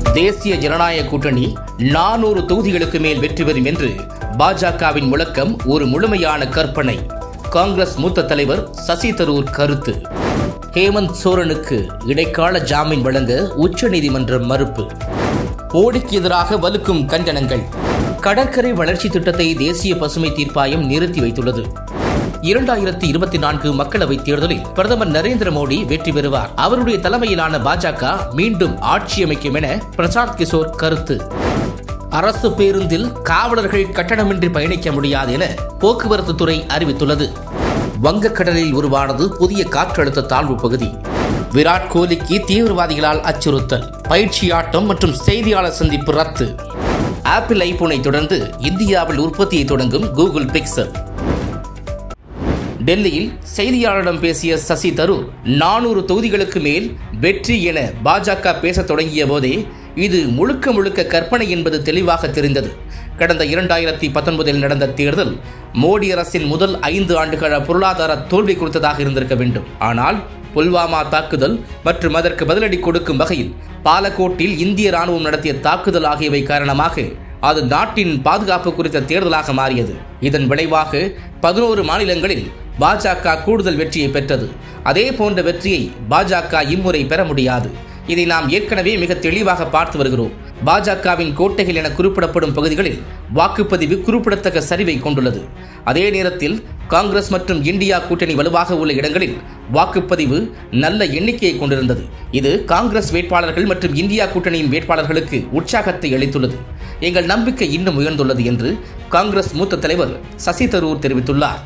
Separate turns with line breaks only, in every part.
தேசிய ஜனநாயக கூட்டணி நானூறு தொகுதிகளுக்கு மேல் வெற்றி பெறும் என்று பாஜகவின் முழக்கம் ஒரு முழுமையான கற்பனை காங்கிரஸ் மூத்த தலைவர் சசி தரூர் கருத்து ஹேமந்த் சோரனுக்கு இடைக்கால ஜாமீன் வழங்க உச்சநீதிமன்றம் மறுப்பு மோடிக்கு எதிராக வலுக்கும் கண்டனங்கள் கடற்கரை வளர்ச்சி திட்டத்தை தேசிய பசுமை தீர்ப்பாயம் நிறுத்தி வைத்துள்ளது இரண்டாயிரத்தி இருபத்தி நான்கு மக்களவைத் தேர்தலில் பிரதமர் நரேந்திர மோடி வெற்றி பெறுவார் அவருடைய தலைமையிலான பாஜக மீண்டும் ஆட்சி அமைக்கும் என பிரசாந்த் கிஷோர் கருத்து அரசு பேருந்தில் காவலர்கள் கட்டணமின்றி பயணிக்க முடியாது என போக்குவரத்து துறை அறிவித்துள்ளது வங்கக்கடலில் உருவானது புதிய காற்றழுத்த தாழ்வு பகுதி விராட் கோலிக்கு தீவிரவாதிகளால் அச்சுறுத்தல் பயிற்சி ஆட்டம் மற்றும் செய்தியாளர் சந்திப்பு ரத்து ஆப்பிள் ஐபோனை தொடர்ந்து இந்தியாவில் உற்பத்தியை தொடங்கும் கூகுள் பிக்சல் டெல்லியில் செய்தியாளரிடம் பேசிய சசி தரூர் நானூறு தொகுதிகளுக்கு மேல் வெற்றி என பாஜக பேசத் தொடங்கிய போதே இது முழுக்க முழுக்க கற்பனை என்பது தெளிவாக தெரிந்தது கடந்த இரண்டாயிரத்தி பத்தொன்பதில் நடந்த தேர்தல் மோடி அரசின் முதல் ஐந்து ஆண்டுகள பொருளாதார தோல்வி கொடுத்ததாக இருந்திருக்க வேண்டும் ஆனால் புல்வாமா தாக்குதல் மற்றும் அதற்கு பதிலடி கொடுக்கும் வகையில் பாலக்கோட்டில் இந்திய ராணுவம் நடத்திய தாக்குதல் ஆகியவை காரணமாக அது நாட்டின் பாதுகாப்பு குறித்த தேர்தலாக மாறியது இதன் விளைவாக பதினோரு மாநிலங்களில் பாஜக கூடுதல் வெற்றியை பெற்றது அதே போன்ற வெற்றியை பாஜக இம்முறை பெற முடியாது இதை நாம் ஏற்கனவே மிக தெளிவாக பார்த்து வருகிறோம் பாஜகவின் கோட்டைகள் என குறிப்பிடப்படும் பகுதிகளில் வாக்குப்பதிவு குறிப்பிடத்தக்க சரிவை கொண்டுள்ளது அதே நேரத்தில் காங்கிரஸ் மற்றும் இந்தியா கூட்டணி வலுவாக உள்ள இடங்களில் வாக்குப்பதிவு நல்ல எண்ணிக்கையை கொண்டிருந்தது இது காங்கிரஸ் வேட்பாளர்கள் மற்றும் இந்தியா கூட்டணியின் வேட்பாளர்களுக்கு உற்சாகத்தை அளித்துள்ளது எங்கள் நம்பிக்கை இன்னும் உயர்ந்துள்ளது என்று காங்கிரஸ் மூத்த தலைவர் சசி தரூர் தெரிவித்துள்ளார்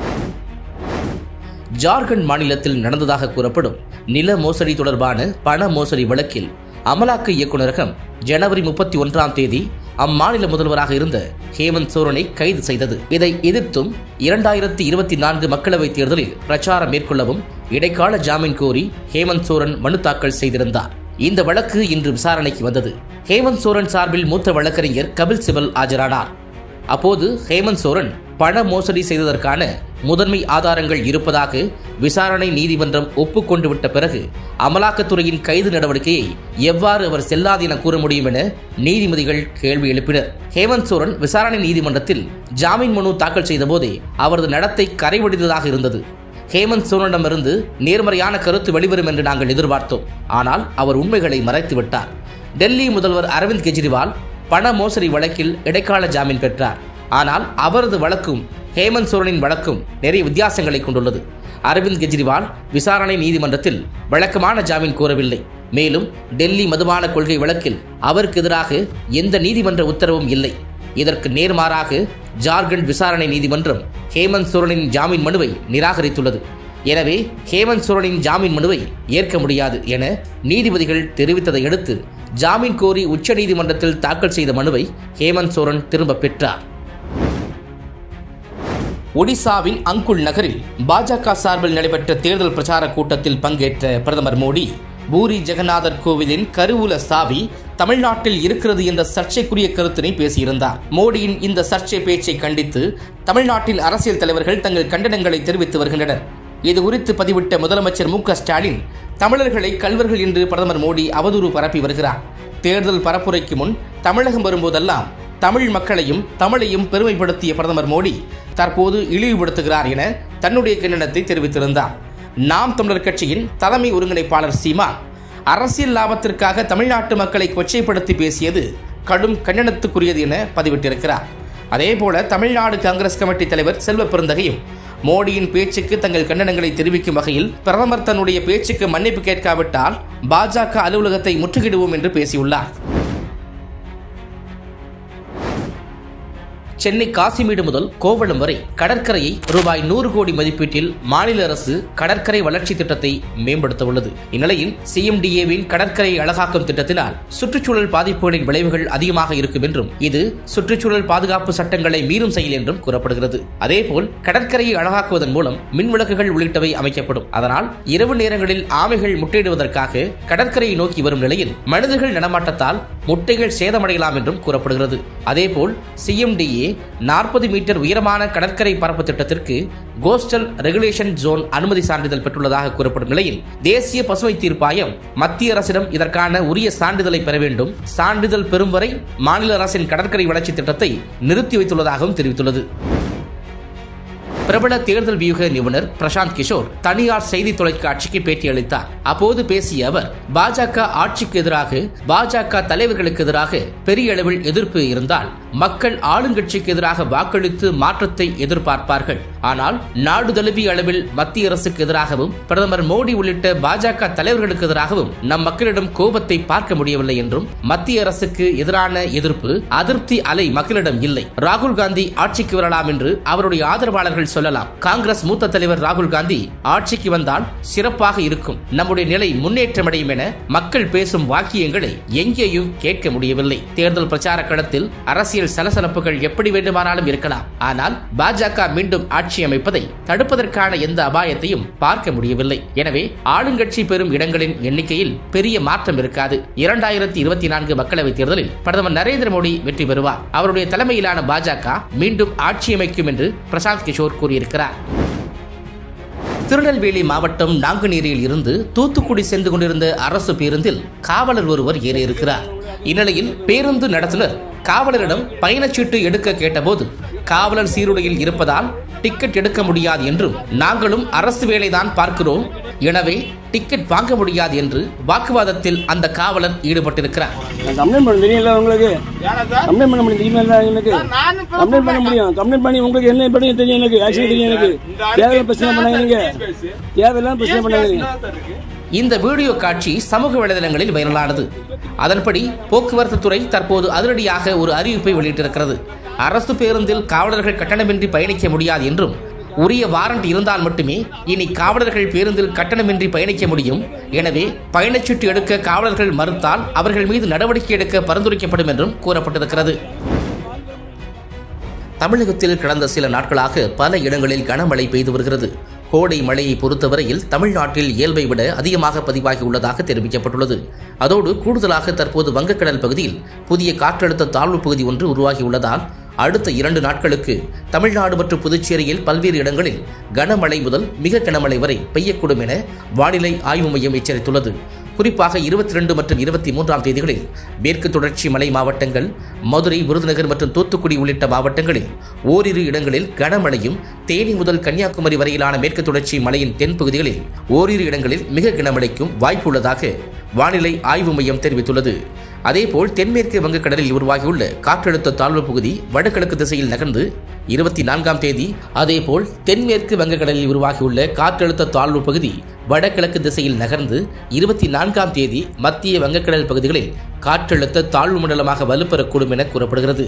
ஜார்க்கண்ட் மாநிலத்தில் நடந்ததாக கூறப்படும் நில மோசடி தொடர்பான பண மோசடி வழக்கில் அமலாக்க இயக்குநரகம் ஜனவரி முப்பத்தி ஒன்றாம் தேதி அம்மாநில முதல்வராக இருந்த ஹேமந்த் சோரனை கைது செய்தது இதை எதிர்த்தும் இரண்டாயிரத்தி இருபத்தி நான்கு மக்களவைத் தேர்தலில் பிரச்சாரம் மேற்கொள்ளவும் இடைக்கால ஜாமீன் கோரி ஹேமந்த் சோரன் மனு தாக்கல் செய்திருந்தார் இந்த வழக்கு இன்று விசாரணைக்கு வந்தது ஹேமந்த் சோரன் சார்பில் மூத்த வழக்கறிஞர் கபில் சிபல் ஆஜரானார் அப்போது ஹேமந்த் சோரன் பண மோசடி செய்ததற்கான முதன்மை ஆதாரங்கள் இருப்பதாக விசாரணை நீதிமன்றம் ஒப்புக்கொண்டு விட்ட பிறகு அமலாக்கத்துறையின் கைது நடவடிக்கையை எவ்வாறு அவர் செல்லாது என கூற முடியும் என நீதிபதிகள் கேள்வி எழுப்பினர் ஹேமந்த் சோரன் விசாரணை நீதிமன்றத்தில் ஜாமீன் மனு தாக்கல் செய்தபோதே அவரது நடத்தை கரைவடிந்ததாக இருந்தது ஹேமந்த் சோரனிடமிருந்து நேர்மறையான கருத்து வெளிவரும் என்று நாங்கள் எதிர்பார்த்தோம் ஆனால் அவர் உண்மைகளை மறைத்து விட்டார் டெல்லி முதல்வர் அரவிந்த் கெஜ்ரிவால் பண மோசடி வழக்கில் இடைக்கால ஜாமீன் பெற்றார் ஆனால் அவரது வழக்கும் ஹேமந்த் சோரனின் வழக்கும் நிறைய வித்தியாசங்களை கொண்டுள்ளது அரவிந்த் கெஜ்ரிவால் விசாரணை நீதிமன்றத்தில் வழக்கமான ஜாமீன் கோரவில்லை மேலும் டெல்லி மதுபான கொள்கை வழக்கில் அவருக்கு எதிராக எந்த நீதிமன்ற உத்தரவும் இல்லை இதற்கு நேர்மாறாக ஜார்க்கண்ட் விசாரணை நீதிமன்றம் ஹேமந்த் சோரனின் ஜாமீன் மனுவை நிராகரித்துள்ளது எனவே ஹேமந்த் சோரனின் ஜாமீன் மனுவை ஏற்க முடியாது என நீதிபதிகள் தெரிவித்ததை அடுத்து ஜாமீன் கோரி உச்சநீதிமன்றத்தில் தாக்கல் செய்த மனுவை ஹேமந்த் சோரன் திரும்பப் பெற்றார் ஒடிசாவின் அங்குல் நகரில் பாஜக சார்பில் நடைபெற்ற தேர்தல் பிரச்சார கூட்டத்தில் பங்கேற்ற பிரதமர் மோடி பூரி ஜெகநாதர் கோவிலின் கருவூல சாவி தமிழ்நாட்டில் இருக்கிறது என்ற சர்ச்சைக்குரிய கருத்தினை பேசியிருந்தார் மோடியின் இந்த சர்ச்சை பேச்சை கண்டித்து தமிழ்நாட்டின் அரசியல் தலைவர்கள் தங்கள் கண்டனங்களை தெரிவித்து வருகின்றனர் இது குறித்து பதிவிட்ட முதலமைச்சர் மு ஸ்டாலின் தமிழர்களை கல்வர்கள் என்று பிரதமர் மோடி அவதூறு பரப்பி வருகிறார் தேர்தல் பரப்புரைக்கு முன் தமிழகம் வரும்போதெல்லாம் தமிழ் மக்களையும் தமிழையும் பெருமைப்படுத்திய பிரதமர் மோடி தற்போது இழிவுபடுத்துகிறார் என தன்னுடைய கண்டனத்தை தெரிவித்திருந்தார் நாம் தமிழர் கட்சியின் தலைமை ஒருங்கிணைப்பாளர் சீமா அரசியல் லாபத்திற்காக தமிழ்நாட்டு மக்களை கொச்சைப்படுத்தி பேசியது கடும் கண்டனத்துக்குரியது என பதிவிட்டிருக்கிறார் அதேபோல தமிழ்நாடு காங்கிரஸ் கமிட்டி தலைவர் செல்வ பெருந்தகையும் மோடியின் பேச்சுக்கு தங்கள் கண்டனங்களை தெரிவிக்கும் வகையில் பிரதமர் தன்னுடைய பேச்சுக்கு மன்னிப்பு கேட்காவிட்டால் பாஜக அலுவலகத்தை முற்றுகிடுவோம் என்று பேசியுள்ளார் சென்னை காசிமேடு முதல் கோவளம் வரை கடற்கரையை ரூபாய் நூறு கோடி மதிப்பீட்டில் மாநில அரசு கடற்கரை வளர்ச்சி திட்டத்தை மேம்படுத்த உள்ளது இந்நிலையில் சிஎம்டிஏவின் கடற்கரை அழகாக்கும் திட்டத்தினால் சுற்றுச்சூழல் பாதிப்புகளின் விளைவுகள் அதிகமாக இருக்கும் என்றும் இது சுற்றுச்சூழல் பாதுகாப்பு சட்டங்களை மீறும் செயல் என்றும் கூறப்படுகிறது அதேபோல் கடற்கரையை அழகாக்குவதன் மூலம் மின் விளக்குகள் உள்ளிட்டவை அமைக்கப்படும் அதனால் இரவு நேரங்களில் ஆமைகள் முட்டையிடுவதற்காக கடற்கரையை நோக்கி வரும் நிலையில் மனிதர்கள் நடமாட்டத்தால் முட்டைகள் சேதமடையலாம் என்றும் கூறப்படுகிறது அதேபோல் சிஎம்டிஏ நாற்பது மீட்டர் உயரமான கடற்கரை பரப்பு திட்டத்திற்கு கோஸ்டல் ரெகுலேஷன் ஜோன் அனுமதி சான்றிதழ் பெற்றுள்ளதாக கூறப்படும் நிலையில் தேசிய பசுமை தீர்ப்பாயம் மத்திய அரசிடம் இதற்கான உரிய சான்றிதழை பெற வேண்டும் சான்றிதழ் பெறும் வரை மாநில அரசின் கடற்கரை வளர்ச்சி திட்டத்தை நிறுத்தி வைத்துள்ளதாகவும் தெரிவித்துள்ளது பிரபல தேர்தல் வியூக நிபுணர் பிரசாந்த் கிஷோர் தனியார் செய்தி தொலைக்காட்சிக்கு பேட்டியளித்தார் அப்போது பேசிய அவர் பாஜக ஆட்சிக்கு எதிராக பாஜக தலைவர்களுக்கு எதிராக பெரிய அளவில் எதிர்ப்பு இருந்தால் மக்கள் ஆளுங்கட்சிக்கு எதிராக வாக்களித்து மாற்றத்தை எதிர்பார்ப்பார்கள் ஆனால் நாடு தழுவிய அளவில் மத்திய அரசுக்கு எதிராகவும் பிரதமர் மோடி உள்ளிட்ட பாஜக தலைவர்களுக்கு எதிராகவும் நம் மக்களிடம் கோபத்தை பார்க்க முடியவில்லை என்றும் மத்திய அரசுக்கு எதிரான எதிர்ப்பு அதிருப்தி அலை மக்களிடம் இல்லை ராகுல் காந்தி ஆட்சிக்கு வரலாம் என்று அவருடைய ஆதரவாளர்கள் சொல்லலாம் காங்கிரஸ் மூத்த தலைவர் ராகுல் காந்தி ஆட்சிக்கு வந்தால் சிறப்பாக இருக்கும் நம்முடைய நிலை முன்னேற்றமடையும் என மக்கள் பேசும் வாக்கியங்களை எங்கேயும் கேட்க முடியவில்லை தேர்தல் பிரச்சார களத்தில் அரசியல் சலசலப்புகள் எப்படி வேண்டுமானாலும் இருக்கலாம் ஆனால் பாஜக மீண்டும் ஆட்சி அமைப்பதை தடுப்பதற்கான எந்த அபாயத்தையும் பார்க்க முடியவில்லை எனவே ஆளுங்கட்சி பெறும் இடங்களின் எண்ணிக்கையில் பெரிய மாற்றம் இருக்காது இரண்டாயிரத்தி இருபத்தி நான்கு மக்களவைத் தேர்தலில் பிரதமர் நரேந்திர மோடி வெற்றி பெறுவார் அவருடைய தலைமையிலான பாஜக மீண்டும் ஆட்சி அமைக்கும் என்று பிரசாந்த் கிஷோர் கூறியிருக்கிறார் திருநெல்வேலி மாவட்டம் நாங்குநேரியில் இருந்து தூத்துக்குடி சென்று கொண்டிருந்த அரசு பேருந்தில் காவலர் ஒருவர் ஏறியிருக்கிறார் இந்நிலையில் பேருந்து நடத்துனர் காவலரிடம் பயணச்சீட்டு எடுக்க கேட்டபோது காவலர் சீருடையில் இருப்பதால் டிக்கெட் எடுக்க முடியாது என்றும் நாங்களும் அரசு வேலைதான் பார்க்கிறோம் எனவே டிக்கெட் வாங்க முடியாது என்று வாக்குவாதத்தில் அந்த காவலர் ஈடுபட்டிருக்கிறார்
நான் கம்ப்ளைண்ட் பண்ண தெரியல உங்களுக்கு கம்ப்ளைண்ட் பண்ண முடியும் தெரியுமா இல்ல எனக்கு கம்ப்ளைண்ட் பண்ண முடியும் கம்ப்ளைண்ட் பண்ணி உங்களுக்கு என்ன பண்ணி தெரியும் எனக்கு ஆக்சுவலி தெரியும் எனக்கு தேவையில்லாம் பிரச்சனை பண்ணாங்க நீங்க தேவையில்லாம் பிரச்சனை பண்ணாங்க
இந்த வீடியோ காட்சி சமூக வலைதளங்களில் வைரலானது அதன்படி போக்குவரத்து துறை தற்போது அதிரடியாக ஒரு அறிவிப்பை வெளியிட்டிருக்கிறது அரசு பேருந்தில் காவலர்கள் கட்டணமின்றி பயணிக்க முடியாது என்றும் உரிய வாரண்ட் இருந்தால் மட்டுமே இனி காவலர்கள் பேருந்தில் கட்டணமின்றி பயணிக்க முடியும் எனவே பயணச்சீட்டு எடுக்க காவலர்கள் மறுத்தால் அவர்கள் மீது நடவடிக்கை எடுக்க பரிந்துரைக்கப்படும் என்றும் கூறப்பட்டிருக்கிறது தமிழகத்தில் கடந்த சில நாட்களாக பல இடங்களில் கனமழை பெய்து வருகிறது கோடை மழையை பொறுத்தவரையில் தமிழ்நாட்டில் இயல்பை விட அதிகமாக பதிவாகி உள்ளதாக தெரிவிக்கப்பட்டுள்ளது அதோடு கூடுதலாக தற்போது வங்கக்கடல் பகுதியில் புதிய காற்றழுத்த தாழ்வு பகுதி ஒன்று உருவாகியுள்ளதால் அடுத்த இரண்டு நாட்களுக்கு தமிழ்நாடு மற்றும் புதுச்சேரியில் பல்வேறு இடங்களில் கனமழை முதல் மிக கனமழை வரை பெய்யக்கூடும் என வானிலை ஆய்வு மையம் எச்சரித்துள்ளது குறிப்பாக இருபத்தி ரெண்டு மற்றும் இருபத்தி மூன்றாம் தேதிகளில் மேற்கு தொடர்ச்சி மலை மாவட்டங்கள் மதுரை விருதுநகர் மற்றும் தூத்துக்குடி உள்ளிட்ட மாவட்டங்களில் ஓரிரு இடங்களில் கனமழையும் தேனி முதல் கன்னியாகுமரி வரையிலான மேற்கு தொடர்ச்சி மலையின் தென்பகுதிகளில் ஓரிரு இடங்களில் மிக கனமழைக்கும் வாய்ப்புள்ளதாக வானிலை ஆய்வு மையம் தெரிவித்துள்ளது அதேபோல் தென்மேற்கு வங்கக்கடலில் உருவாகியுள்ள காற்றழுத்த தாழ்வு பகுதி வடகிழக்கு திசையில் நகர்ந்து இருபத்தி நான்காம் தேதி அதேபோல் தென்மேற்கு வங்கக்கடலில் உருவாகியுள்ள காற்றழுத்த தாழ்வு பகுதி வடகிழக்கு திசையில் நகர்ந்து இருபத்தி நான்காம் தேதி மத்திய வங்கக்கடல் பகுதிகளில் காற்றழுத்த தாழ்வு மண்டலமாக வலுப்பெறக்கூடும் என கூறப்படுகிறது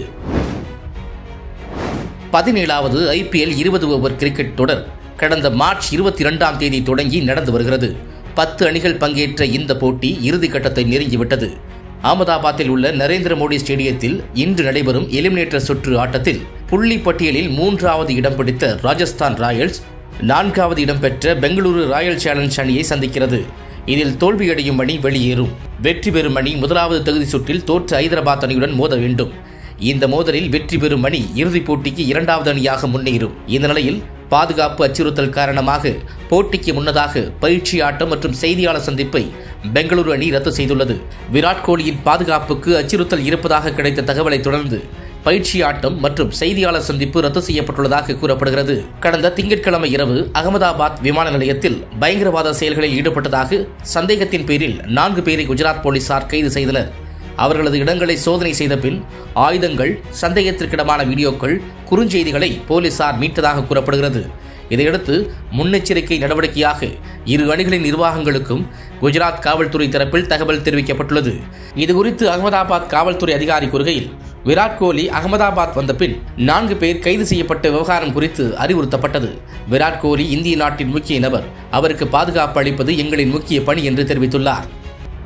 பதினேழாவது ஐபிஎல் இருபது ஓவர் கிரிக்கெட் தொடர் கடந்த மார்ச் இருபத்தி இரண்டாம் தேதி தொடங்கி நடந்து வருகிறது பத்து அணிகள் பங்கேற்ற இந்த போட்டி இறுதி கட்டத்தை நெருங்கிவிட்டது அகமதாபாத்தில் உள்ள நரேந்திர மோடி ஸ்டேடியத்தில் இன்று நடைபெறும் எலிமினேட்டர் சுற்று ஆட்டத்தில் புள்ளி பட்டியலில் மூன்றாவது இடம் பிடித்த ராஜஸ்தான் ராயல்ஸ் நான்காவது இடம் பெற்ற பெங்களூரு ராயல் சேலஞ்ச் அணியை சந்திக்கிறது இதில் தோல்வியடையும் அணி வெளியேறும் வெற்றி பெறும் அணி முதலாவது தகுதி சுற்றில் தோற்ற ஐதராபாத் அணியுடன் மோத வேண்டும் இந்த மோதலில் வெற்றி பெறும் அணி இறுதிப் போட்டிக்கு இரண்டாவது அணியாக முன்னேறும் இந்த நிலையில் பாதுகாப்பு அச்சுறுத்தல் காரணமாக போட்டிக்கு முன்னதாக பயிற்சி ஆட்டம் மற்றும் செய்தியாளர் சந்திப்பை பெங்களூரு அணி ரத்து செய்துள்ளது விராட் கோலியின் பாதுகாப்புக்கு அச்சுறுத்தல் இருப்பதாக கிடைத்த தகவலை தொடர்ந்து பயிற்சி ஆட்டம் மற்றும் செய்தியாளர் சந்திப்பு ரத்து செய்யப்பட்டுள்ளதாக கூறப்படுகிறது கடந்த திங்கட்கிழமை இரவு அகமதாபாத் விமான நிலையத்தில் பயங்கரவாத செயல்களில் ஈடுபட்டதாக சந்தேகத்தின் பேரில் நான்கு பேரை குஜராத் போலீசார் கைது செய்தனர் அவர்களது இடங்களை சோதனை செய்த பின் ஆயுதங்கள் சந்தேகத்திற்கிடமான வீடியோக்கள் குறுஞ்செய்திகளை போலீசார் மீட்டதாக கூறப்படுகிறது இதையடுத்து முன்னெச்சரிக்கை நடவடிக்கையாக இரு அணிகளின் நிர்வாகங்களுக்கும் குஜராத் காவல்துறை தரப்பில் தகவல் தெரிவிக்கப்பட்டுள்ளது இதுகுறித்து அகமதாபாத் காவல்துறை அதிகாரி கூறுகையில் விராட் கோலி அகமதாபாத் வந்த பின் நான்கு பேர் கைது செய்யப்பட்ட விவகாரம் குறித்து அறிவுறுத்தப்பட்டது விராட் கோலி இந்திய நாட்டின் முக்கிய நபர் அவருக்கு பாதுகாப்பு அளிப்பது எங்களின் முக்கிய பணி என்று தெரிவித்துள்ளார்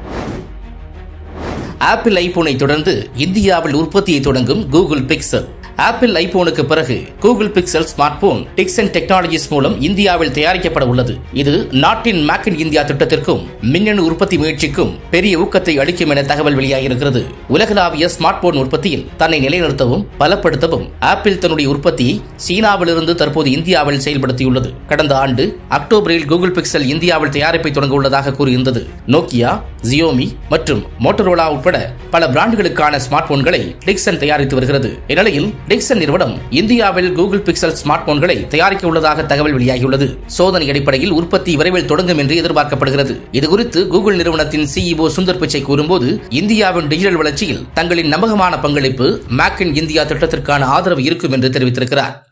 ஆப்பிள் ஐபோனை தொடர்ந்து இந்தியாவில் உற்பத்தியை தொடங்கும் கூகுள் பிக்சல் ஆப்பிள் ஐபோனுக்கு பிறகு Google Pixel smart phone Dixon Technologies மூலம் இந்தியாவில் தயாரிக்கப்பட உள்ளது இது நாட்டின் மேக் இன் இந்தியா திட்டத்திற்கும் மின்னணு உற்பத்தி முயற்சிக்கும் பெரிய ஊக்கத்தை அளிக்கும் என தகவல் வெளியாகியிருக்கிறது உலகளாவிய ஸ்மார்ட் போன் உற்பத்தியில் தன்னை நிலைநிறுத்தவும் பலப்படுத்தவும் ஆப்பிள் தன்னுடைய உற்பத்தியை சீனாவிலிருந்து தற்போது இந்தியாவில் செயல்படுத்தியுள்ளது கடந்த ஆண்டு அக்டோபரில் கூகுள் பிக்சல் இந்தியாவில் தயாரிப்பை தொடங்க உள்ளதாக கூறியிருந்தது நோக்கியா ஜியோமி மற்றும் மோட்டரோலா உட்பட பல பிராண்டுகளுக்கான ஸ்மார்ட் போன்களை டிக்சன் தயாரித்து வருகிறது இந்நிலையில் டிக்சன் நிறுவனம் இந்தியாவில் கூகுள் பிக்சல் ஸ்மார்ட் போன்களை தயாரிக்க உள்ளதாக தகவல் வெளியாகியுள்ளது சோதனை அடிப்படையில் உற்பத்தி விரைவில் தொடங்கும் என்று எதிர்பார்க்கப்படுகிறது இதுகுறித்து கூகுள் நிறுவனத்தின் சிஇஓ சுந்தர் பிச்சை கூறும்போது இந்தியாவின் டிஜிட்டல் வளர்ச்சியில் தங்களின் நம்பகமான பங்களிப்பு மேக் இன் இந்தியா திட்டத்திற்கான ஆதரவு இருக்கும் என்று தெரிவித்திருக்கிறார்